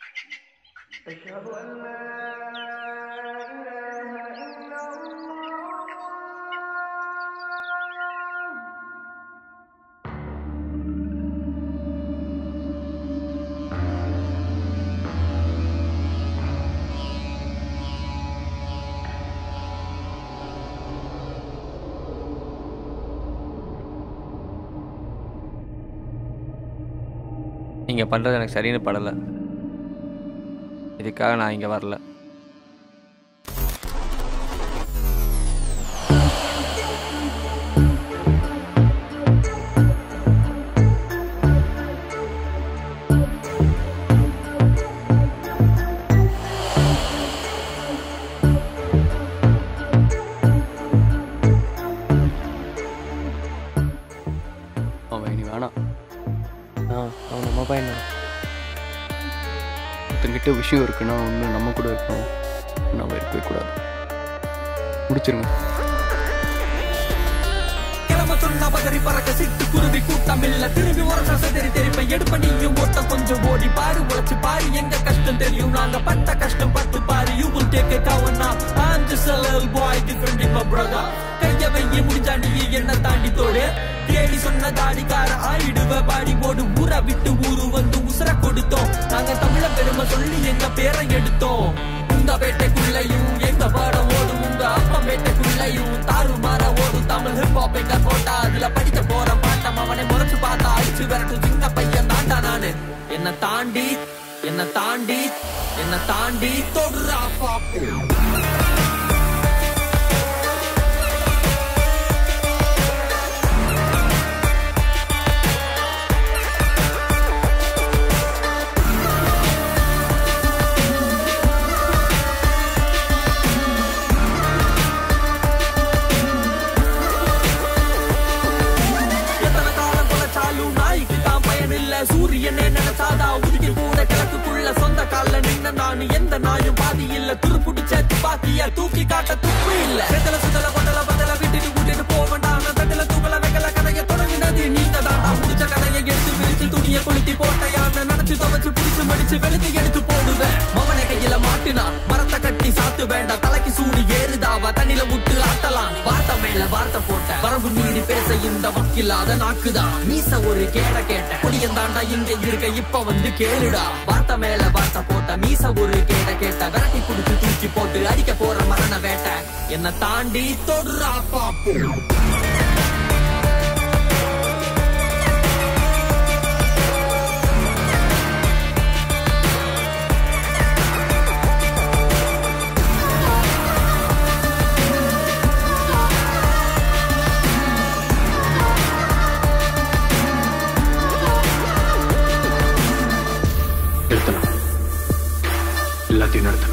أشهد أن لا إله إلا الله நீங்கள் பண்ணுறது எனக்கு சரின்னு படலை இதுக்காக நான் இங்கே வரல அவன் இனி வேணாம் ஆ அவன் நம்ம பையன் ஒருத்தங்கிட்ட விஷயம் இருக்குன்னா ஒன்று நம்ம கூட இருக்கணும் நம்ம இருக்கவே கூடாது முடிச்சிருங்க கிளம்ப சொன்னா பதறி பறக்க சிட்டு குருவி கூட்டம் இல்ல திரும்பி உரச செதறி தெரிப்ப எடுப்ப நீயும் ஓட்ட கொஞ்சம் ஓடி பாரு உழைச்சு பாரு எங்க கஷ்டம் தெரியும் நாங்க பட்ட கஷ்டம் பட்டு பாரு you will take a cover now I'm just a little boy different in my brother கைய வைய முடிஞ்சா நீ என்ன தாண்டி தோடு தேடி சொன்ன தாடிக்கார ஆயிடுவ பாடி போடு ஊரை விட்டு ஊரு வந்து உசுர கொடுத்தோம் நாங்க தமிழ பெருமை சொல்லி எங்க பேரை எடுத்தோம் உங்க வேட்டைக்குள்ளையும் எங்க பாடம் ஓடும் உங்க அப்பா வேட்டைக்குள்ளையும் தாறு மாற ஓடும் தமிழ் ஹிப்ஹாப் எங்க போட்டா அதுல படிக்க போற பாட்டம் அவனை முறைச்சு பார்த்தா அழிச்சு விரட்டும் சின்ன பையன் தாண்டா நானு என்ன தாண்டி என்ன தாண்டி என்ன தாண்டி தொடுறா பாப்பு எத்தனை காலம் குலைச்சாலும் நாய்க்கு தான் பயன் இல்ல சூரியனே நினைச்சாதா உதிக்க கூட கிழக்குக்குள்ள சொந்த கால்ல நின்ன நான் எந்த நாயும் பாதி இல்ல துருப்புடிச்ச துப்பாக்கிய தூக்கி காட்ட துப்பு இல்ல செதல சுதல பொட்டல பதல விட்டுட்டு கூட்டிட்டு போவண்டாம் தட்டுல தூக்கல வைக்கல கதைய தொடங்கினது நீங்க தாண்டா முடிச்ச கதையை எடுத்து பிரிச்சு துணிய கொளுத்தி போட்டையான நினைச்சு துவச்சு பிடிச்சு மடிச்சு வெளுத்து எடுத்து போடுவேன் மவனை கையில மாட்டுனா மரத்தை கட்டி சாத்து வேண்டாம் தலைக்கு சூடு ஏறுதாவா தண்ணில விட்டு ஆட்டலாம் வார்த்தை மேல வார்த்தை போட்ட வரம்பு மீறி பேச இந்த வக்கில்லாத நாக்குதான் மீச ஒரு கேட கேட்ட புடியன் தாண்டா இங்க இருக்க இப்ப வந்து கேளுடா வார்த்தை மேல வார்த்தை போட்ட மீச ஒரு கேட கேட்ட விரட்டி குடிச்சு தூக்கி போட்டு அடிக்க போற மரண வேட்டை என்ன தாண்டி தொடுறா பாப்பு நிறுத்தணும் எல்லாத்தையும் நிறுத்தணும்